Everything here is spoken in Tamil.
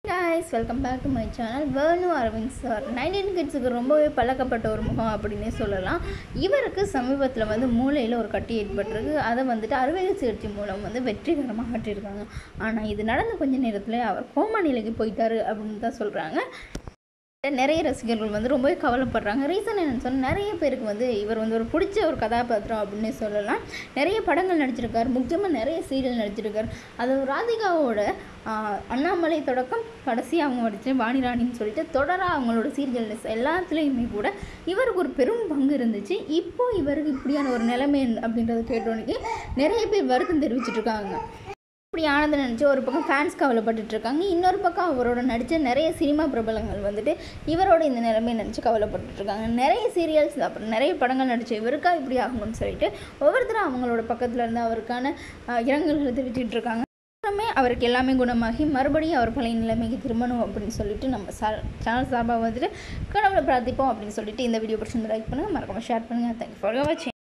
guys welcome back to my channel Venu Aravind sir nineteen கிட்ஸுக்கு ரொம்பவே பழக்கப்பட்ட ஒரு முகம் அப்படின்னே சொல்லலாம் இவருக்கு சமீபத்தில் வந்து மூளையில் ஒரு கட்டி ஏற்பட்டிருக்கு அதை வந்துட்டு அறுவை சிகிச்சை மூலம் வந்து வெற்றிகரமாக ஆற்றியிருக்காங்க ஆனால் இது நடந்த கொஞ்ச நேரத்தில் அவர் கோமா நிலைக்கு போயிட்டாரு அப்படின்னு தான் சொல்கிறாங்க நிறைய ரசிகர்கள் வந்து ரொம்பவே கவலைப்படுறாங்க ரீசன் என்னன்னு சொன்னால் நிறைய பேருக்கு வந்து இவர் வந்து ஒரு பிடிச்ச ஒரு கதாபாத்திரம் அப்படின்னே சொல்லலாம் நிறைய படங்கள் நடிச்சிருக்கார் முக்கியமாக நிறைய சீரியல் நடிச்சிருக்கார் அது ராதிகாவோட ஆஹ், அண்ணாமலை தொடக்கம் கடைசி அவங்க நடிச்ச வாணிராணின்னு சொல்லிட்டு தொடராக அவங்களோட சீரியல்ஸ் எல்லாத்துலேயுமே கூட இவருக்கு ஒரு பெரும் பங்கு இருந்துச்சு இப்போ இவருக்கு இப்படியான ஒரு நிலைமை அப்படின்றத கேட்டோன்னே நிறைய பேர் வருத்தம் தெரிவிச்சிட்டு இருக்காங்க இப்படி ஆனதை நினச்சி ஒரு பக்கம் ஃபேன்ஸ் கவலைப்பட்டுட்டு இருக்காங்க இன்னொரு பக்கம் அவரோட நடித்த நிறைய சினிமா பிரபலங்கள் வந்துட்டு இவரோட இந்த நிலைமையை நினச்சி கவலைப்பட்டுட்டு இருக்காங்க நிறைய சீரியல்ஸ் அப்புறம் நிறைய படங்கள் நடித்த இவருக்கா இப்படி ஆகணும்னு சொல்லிட்டு ஒவ்வொருத்தரும் அவங்களோட பக்கத்தில் இருந்து அவருக்கான அஹ், இரங்கல்களை தெரிவிச்சிட்டு இருக்காங்க அப்புறமே அவருக்கு எல்லாமே குணமாகி மறுபடியும் அவர் பழைய நிலைமைக்கு திரும்பணும் அப்படின்னு சொல்லிட்டு நம்ம சா சேனல் சார்பாக வந்துட்டு கடவுளை பிரார்த்திப்போம் அப்படின்னு சொல்லிட்டு இந்த வீடியோ பிடிச்சிருந்து லைக் பண்ணுங்கள் மறக்காம ஷேர் பண்ணுங்கள் தேங்க்யூ ஃபார் வாட்சிங்